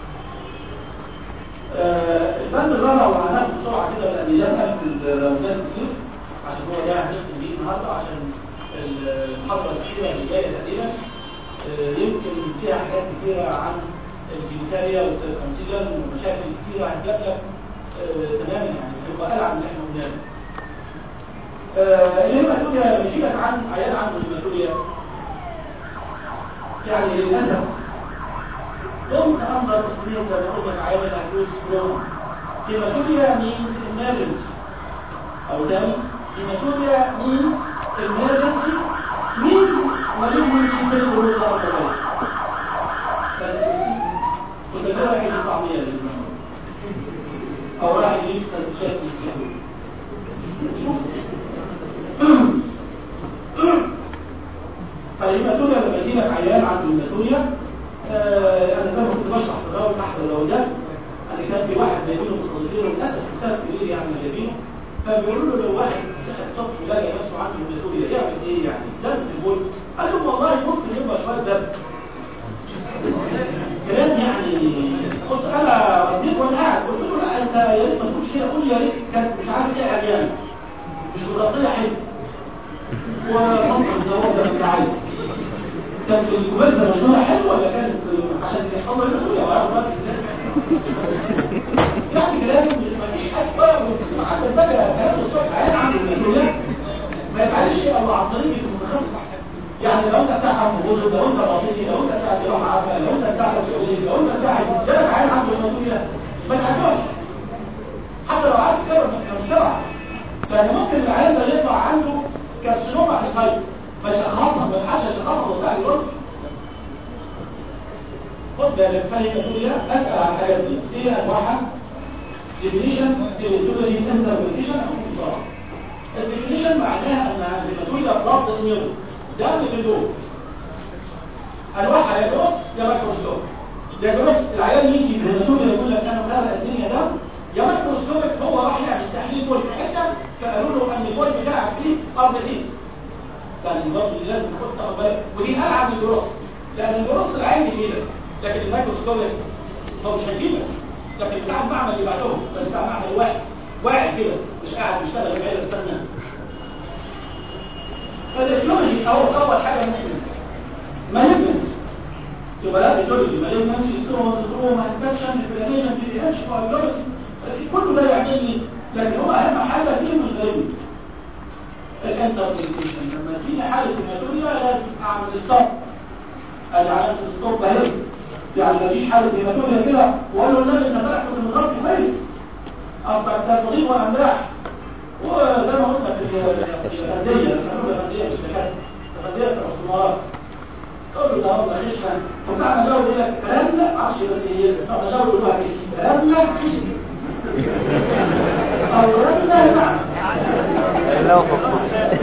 آه البند الرابع وهناخد بسرعه كده لان جاب في الروزات كتير عشان هو ده هنختم بيه النهارده عشان المحاضره الاخيره اللي جايه تقريبا آه يمكن فيها حاجات كتيره عن الجينيتاليا والسيركمسيجن ومشاكل كتيره هتجاب لك آه تماما يعني هيبقى العب من اللي احنا قلناه الهيماتوريا بيجي لك عن عيان عنده الهيماتوريا يعني للاسف ضمن انظر المسلمين زي ما قلنا عيال الاكيوت سكروما هيماتوريا means emergency او تاني هيماتوريا means emergency means malignancy في الجروب ده بس كنت كده رايح يجيب طعميه للزمن او رايح يجيب سندوتشات للزمن شوف فالهيماتوريا لما يجي لك عيان عنده هيماتوريا آه انا زي ما كنت بشرح في الراوي تحت الراويات انا كان في واحد جايبينه مستضيفينه للاسف استاذ كبير يعني جايبينه فبيقولوا له لو واحد صحي الصبح ولقى نفسه عنده هيماتوريا يعمل ايه يعني؟ دم في البول قال له والله ممكن يبقى شويه دم كلام يعني قلت انا رديت وانا قاعد قلت له لا انت يا ريت ما تقولش كده قول يا ريت كانت مش عارف ايه عريان مش مغطيه حلو ومصر متجوزه زي ما انت عايز كانت الكوبايه مشهوره حلو ولا كانت عشان يحصل له هيماتوريا وعارف الوقت ازاي يعني كلام ما فيش حاجه ولا حتى الفجر كلام الصبح عيان عنده هيماتوريا ما يفعلش الا عن طريق المتخصص يعني لو انت بتاع حمض لو انت باطني لو انت بتاع جراحه عامه لو انت بتاع مسؤوليه لو انت بتاع جالك عيان عنده هيماتوريا ما تعرفش حتى لو عارف السبب انت مش تبع لان ممكن العيان ده يطلع عنده كارسينوما حصية ما يشخصها ما يلحقش يشخصها بتاع الورد خد بالك فالهيماتوريا اسال عن الحاجات دي ايه انواعها ديفينيشن هيماتولوجي انتربريتيشن او بسرعه الديفينيشن معناها ان الهيماتوريا بلاد نيورو دم في الجو انواعها يا جروس يا مايكروسكوب يا جروس العيان يجي بالهيماتوريا يقول لك انا مغرق الدنيا دم يا مايكروسكوبك هو راح يعمل تحليل بول في حته فقالوا له ان البول بتاعك فيه اربسيس يعني برضه دي لازم تاخد تاخد بالك ودي العب من الجروس لان الجروس العين بيجيلك لكن المايكروسكوبك هو مش هيجيلك لكن بتاع المعمل اللي بعدهم بس بتاع معمل واحد واحد كده مش قاعد بيشتغل في عيله استنى فالإيديولوجي أول أول حاجة مالجنس مالجنس يبقى لا إيديولوجي مالجنس ستروما ستروما انفكشن انفلاميشن بي بي اتش فايبروسي كله ده يعمل لكن هو أهم حاجة فيهم الغيب الانتربريتيشن لما تيجي حالة هيماتوريا لازم أعمل ستوب أدي علامة الستوب اهي يعني ما تجيش حالة هيماتوريا كده وأقول له النبي أنت فرحت من الغرب كويس أصلك ده صديق وأملاح وزي ما قلنا في الغندية بيسموها الغندية مش دكاتره الغندية بتاع السمارات تقول له ده والله خشنا وبتاع مجاوب يقول لك رملة معرفش بس هي بتاع مجاوب يقول لها كده رملة خشن أو رملة نعم لو فقط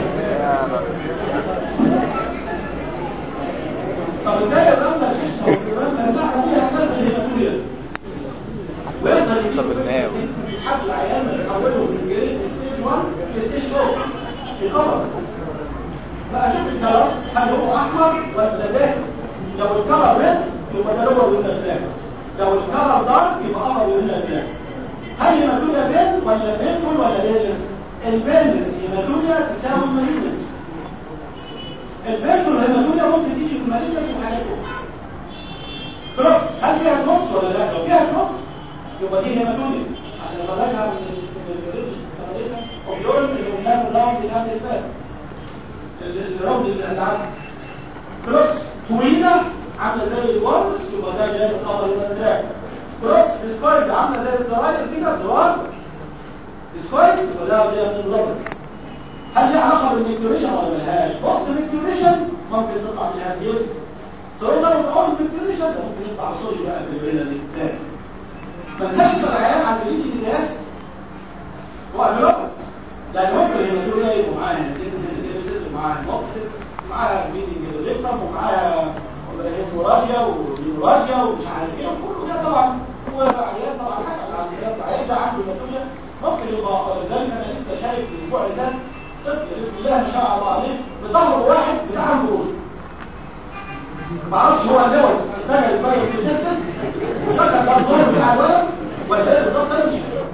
طب ازاي الرملة الخشنة والرملة نعم فيها ناس هيماتوريا ويفضل يجيب حد العيان يحوله من جريد ستيج 1 لستيج 4 في قمر بقى اشوف الكلر هل هو احمر ولا داخل لو الكلر ريد يبقى ده لور ولا بلاك لو الكلر دارك يبقى احمر ولا بلاك هل هيماتوريا بين ولا بينفول ولا بينلس البينلس هيماتوريا تساوي المالينس البينفول هيماتوريا ممكن تيجي في المالينس وحاجات اخرى كلوكس هل فيها كلوكس ولا لا لو فيها كلوكس يبقى دي هيماتوريا عشان نخرجها من الريدج وبيقول اللي قلناه في الراوند اللي قبل اللي فات الراوند اللي عندنا كلوكس طويله عامله زي الورس يبقى ده جاي من قبل التراك كلوكس سكويد عامله زي الزراير كده زرار سكويد يبقى ده جاي من الربر هل ليها علاقه بالميكتوريشن ولا ملهاش؟ بوست ميكتوريشن ممكن تطلع منها زيوت سواء لو تقول الميكتوريشن ممكن يطلع صوديوم بقى في العيله دي تاني ما تنساش العيال عن الايد دي ناس هو بلوكس لان ممكن الهيماتوريا يبقوا معاها الهيماتوريا معاها الموكسيس معاها ميدنج ريكتم ومعاها هيموراجيا ونيوراجيا ومش عارف ايه كله ده طبعا هو عيال طبعا حسب العمليات العيال ده عنده هيماتوريا ممكن يبقى ولذلك انا لسه شايف الاسبوع اللي فات طفل بسم الله ما شاء الله عليه بظهر واحد بتاع البروز ما اعرفش هو اللوز اتجه للبايو في الديستنس وفكر ده الظهر بتاع الولد ولا ايه بالظبط انا مش فاهم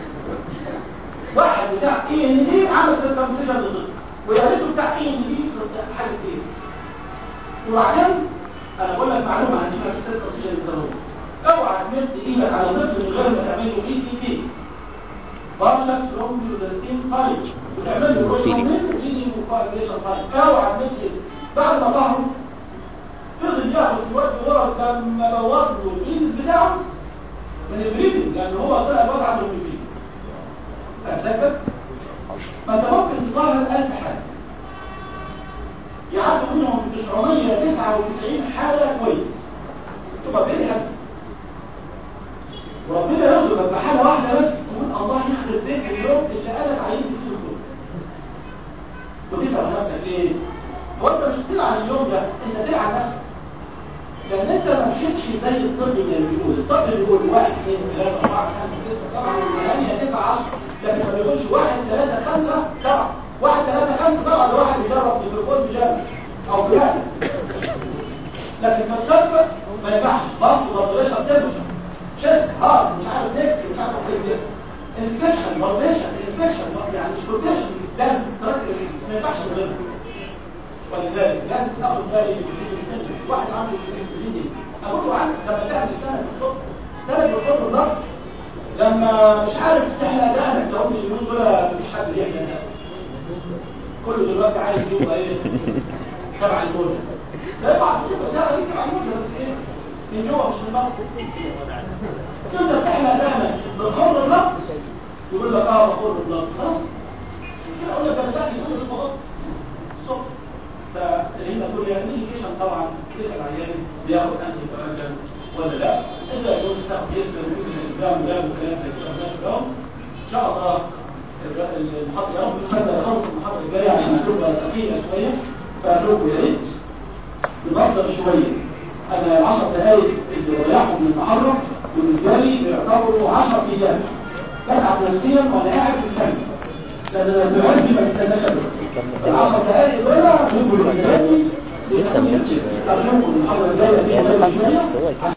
واحد بتاع اي ان دي عمل سيركمسيجن للطفل ويا ريته بتاع اي ان دي حاجه ايه وبعدين انا بقول لك معلومه عن في السيركمسيجن للضروره اوعى تمد ايدك على طفل من غير ما تعمل له اي تي بي بارشك فروم ديزاستين فايل وتعمل له روشن وإيدي وكوagulation فايل اوعى تمد ايدك بعد ما ظهره فضل يهرب لما بوظ له البينس بتاعه من البريدنج لان هو طلع الوضع عنده فيه فاهم فانت ممكن تظهر 1000 حاله يعدوا منهم 999 حاله كويس تبقى فيري هابي وربنا يرزقك بحاله واحده بس تقول الله يخرب بيت اليوم اللي قالت عيني فيه الدكتور وتفهم نفسك ليه؟ هو انت مش بتلعن اليوم ده انت تلعن نفسك لان انت ما مشيتش زي الطب اللي بيقول الطب بيقول 1 2 3 4 5 6 7 8 9 10 لكن ما بيقولش 1 3 5 7 1 3 5 7 ده واحد بيجرب ميكروفون بيجرب او بيعمل لكن في الطب ما ينفعش بص وبريشر تمشي شيست هارت مش عارف نكت مش عارف ايه انسبكشن فالبيشن انسبكشن يعني سكوتيشن لازم تركب ما ينفعش تغير ولذلك لازم تاخد بالي من واحد عنده بريدنج اقول له عنك لما تعمل استنى بالصوت استنى بالصوت بالضبط لما مش عارف تحلق دقنك لو من اليومين دول مفيش حد بيحلق دقنك كله دلوقتي عايز يبقى ايه تبع الموجه ده بعد كده ده ليك تبع الموجه بس ايه من جوه مش من بره انت بتحلق دقنك بتخر النقط يقول لك اه بخر النقط خلاص مش كده اقول لك ده بتاعي يقول لك بخر الصبح فهنا كل يعني الانديكيشن طبعا تسال عيان بياخد انتي كواجن ولا لا اذا يجوز تاخد يسمى يجوز الالزام ولا وكلام زي كده ماشي اليوم ان شاء الله المحاضره يا رب نستنى خلص المحاضره الجايه عشان تبقى سخينه شويه فاشوفوا يا ريت نبطل شويه انا ال 10 دقائق اللي ضيعهم من المحاضره بالنسبه لي بيعتبروا 10 ايام بتعب نفسيا وانا قاعد مستني لان انا دلوقتي ما استناش ابدا العشر دقائق دول لسه ما كانش اشوفوا المحاضره الجايه يعني خمسة بس هو